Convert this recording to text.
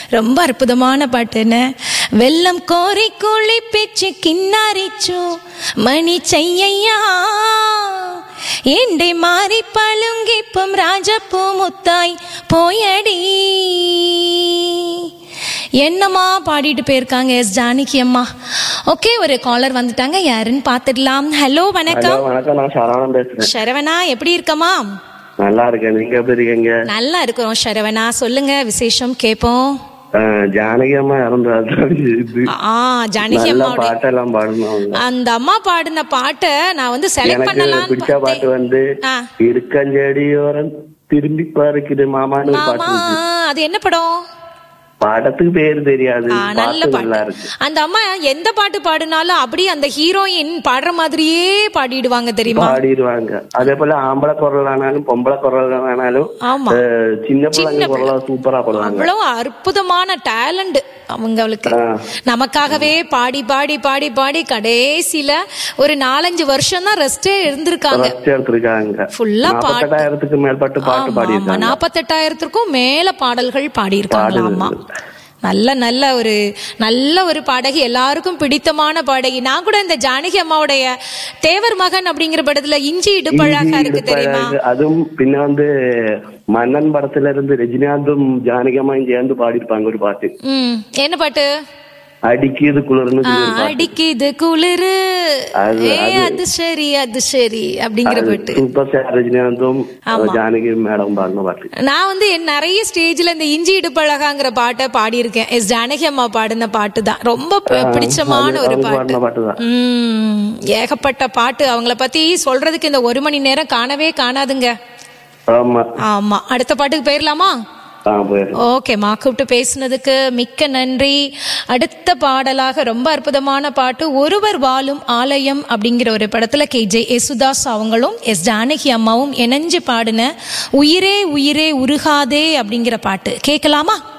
ரொம்ப அற்புதமான பாட்டுன்னு வெள்ளம் கோரி குழி பிச்சு கிண்ணாரிச்சோ மணி செய்யா ஏண்டை மாறி பழுங்கிப்பும் ராஜப்பூ முத்தாய் போயடி என்னம்மா பாடிட்டு போயிருக்காங்க எஸ் ஜானகி அம்மா ஓகே ஒரு காலர் வந்துட்டாங்க யாருன்னு பார்த்துடலாம் ஹலோ ஹலோ வணக்கம் வணக்கம் நான் சரவணன் பேசுறேன் சரவணா எப்படி இருக்கம்மா நல்லா இருக்கேன் நீங்க எப்படி இருக்கீங்க நல்லா இருக்கிறோம் சரவணா சொல்லுங்க விசேஷம் கேட்போம் அஹ், ஜானகி அம்மா இறந்தாதான் இது ஆ ஜானகி நல்ல அம்மாவுடைய பாட்டெல்லாம் பாடணும் அவங்க அந்த அம்மா பாடின பாட்டை நான் வந்து செலக்ட் எனக்கு பண்ணலாம்னு பிடிச்ச பாட்டு பார்த்தேன் வந்து ஆ. இருக்கஞ்செடியோரம் திரும்பி பார்க்குது மாமான்னு ஒரு பாட்டு ஆமா இருக்கு. அது என்ன படம் படத்துக்கு பேர் தெரியாது ஆ, நல்ல பாட்டு நல்லா பாட்டு இருக்கு அந்த அம்மா எந்த பாட்டு பாடினாலும் அப்படியே அந்த ஹீரோயின் பாடுற மாதிரியே பாடிடுவாங்க தெரியுமா பாடிடுவாங்க அதே போல ஆம்பளை குரல் ஆனாலும் பொம்பளை குரல் ஆனாலும் ஆமா அஹ், சின்ன பிள்ளைங்க சின்ன குரலா சூப்பரா பாடுவாங்க அவ்வளவு அற்புதமான டேலண்ட் அவங்களுக்கு ஆ. நமக்காகவே பாடி பாடி பாடி பாடி கடைசியில ஒரு நாலஞ்சு வருஷம் தான் ரெஸ்டே இருந்திருக்காங்க ரெஸ்ட் எடுத்திருக்காங்க ஃபுல்லா பாட்டு நாற்பத்தெட்டாயிரத்துக்கு மேற்பட்டு பாட்டு ஆமா ஆமா பாடியிருக்காங்க நாற்பத்தெட்டாயிரத்துக்கும் மேல பாடல்கள் பாடியிருக்காங்களாமா நல்ல நல்ல ஒரு நல்ல ஒரு பாடகி எல்லாருக்கும் பிடித்தமான பாடகி நான் கூட இந்த ஜானகி அம்மாவுடைய தேவர் மகன் அப்படிங்கிற படத்துல இஞ்சி இடுப்பழகா இருக்கு தெரியுமா இடுப்பழகு. அதுவும் பின்ன வந்து மன்னன் படத்துல இருந்து ரஜினிகாந்தும் ஜானகியம்மாவும் சேர்ந்து பாடியிருப்பாங்க ஒரு பாட்டு ம் என்ன பாட்டு அடிக்குது குளிர்னு ஆ, சொல்லி ஒரு பாட்டு. அடிக்குது குளிரு அது- ஏ அது சரி அது சரி அப்படிங்கிற பாட்டு சூப்பர் ஸ்டார் ரஜினிகாந்தும் ஆமா. ஜானகி மேடம் பாடின பாட்டு நான் வந்து என் நிறைய ஸ்டேஜ்ல இந்த இஞ்சி இடுப்பழகாங்கிற பாட்டை பாடியிருக்கேன் எஸ் ஜானகி அம்மா பாடின பாட்டு தான் ரொம்ப பி- பிடிச்சமான அது ஒரு அவங்க பாட்டு பாடின பாட்டு தான் உம் ஏகப்பட்ட பாட்டு அவங்கள பத்தி சொல்றதுக்கு இந்த ஒரு மணி நேரம் காணவே காணாதுங்க ஆமா ஆமா அடுத்த பாட்டுக்கு போயிடலாமா ஆ போயிரு ஓகேம்மா கூப்பிட்டு பேசுனதுக்கு மிக்க நன்றி அடுத்த பாடலாக ரொம்ப அற்புதமான பாட்டு ஒருவர் வாழும் ஆலயம் அப்படிங்கிற ஒரு படத்துல கே ஜே யேசுதாஸ் அவங்களும் எஸ் ஜானகி அம்மாவும் இணைஞ்சு பாடின உயிரே உயிரே உருகாதே அப்படிங்கிற பாட்டு கேட்கலாமா